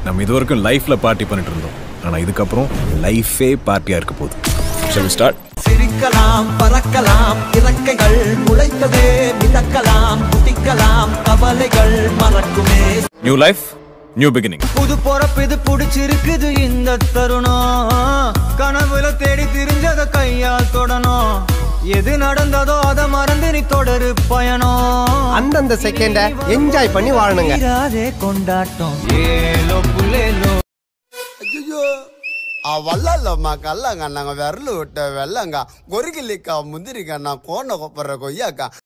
நம்ம இது வரைக்கும் லைஃப்ல பார்ட்டி பண்ணிட்டு இருந்தோம் ஆனா இதுக்கப்புறம் லைஃபே பார்ட்டியா இருக்க போகுது ஷல் ஸ்டார்ட் சிரிக்கலாம் பறக்கலாம் இறக்கைகள் முளைத்ததே மிதக்கலாம் குதிக்கலாம் கவலைகள் மறக்குமே நியூ லைஃப் நியூ பிகினிங் புது பொறப்பு இது புடிச்சிருக்குது இந்த தருணம் கனவுல தேடி திரிஞ்சத கையால் தொடணும் எது நடந்ததோ அதை மறந்து நீ தொடரு பயணம் அந்தந்த செகண்ட என்ஜாய் பண்ணி வாழணுங்க தீராதே கொண்டாட்டம் ஏலோ புல்லேலோ ஐயோ வல்லல்லம்மா கல்லங்க நாங்கள் விரல் விட்ட வெள்ளங்க கொருகிலிக்கா முந்திரிக்கா நான் கோண கொப்பற கொய்யாக்கா